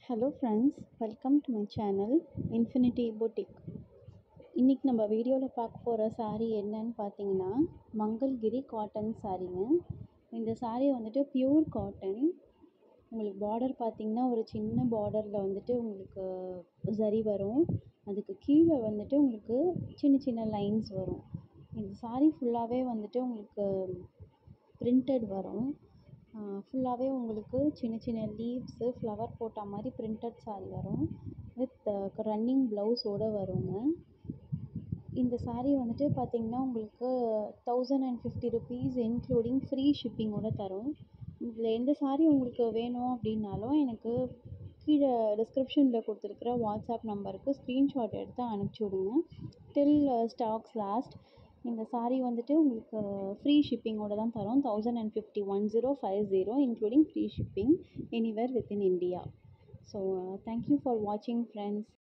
hello friends welcome to my channel infinity boutique இன்றைக்கி நம்ம வீடியோவில் பார்க்க போகிற saree என்னன்னு பார்த்தீங்கன்னா மங்கள்கிரி காட்டன் சாரீங்க இந்த saree வந்துட்டு பியூர் காட்டன் உங்களுக்கு பார்டர் பார்த்தீங்கன்னா ஒரு சின்ன பார்டரில் வந்துட்டு உங்களுக்கு சரி வரும் அதுக்கு கீழே வந்துட்டு உங்களுக்கு சின்ன சின்ன லைன்ஸ் வரும் இந்த saree ஃபுல்லாகவே வந்துட்டு உங்களுக்கு பிரிண்டட் வரும் ஃபுல்லாகவே உங்களுக்கு சின்ன சின்ன லீவ்ஸு ஃப்ளவர் போட்ட மாதிரி பிரிண்டட் saree வரும் வித் ரன்னிங் ப்ளவுஸோடு வருங்க இந்த saree வந்துட்டு பார்த்தீங்கன்னா உங்களுக்கு thousand and fifty rupees including free ஷிப்பிங்கோட தரும் இதில் எந்த saree உங்களுக்கு வேணும் அப்படின்னாலும் எனக்கு கீழே டிஸ்கிரிப்ஷனில் கொடுத்துருக்குற வாட்ஸ்அப் நம்பருக்கு ஸ்க்ரீன்ஷாட் எடுத்து அனுப்பிச்சி விடுங்க டில் ஸ்டாக்ஸ் லாஸ்ட் இந்த saree வந்துட்டு உங்களுக்கு ஃப்ரீ ஷிப்பிங்கோட தான் தரோம் thousand and fifty one zero five zero including free shipping anywhere within India so thank you for வாட்சிங் ஃப்ரெண்ட்ஸ்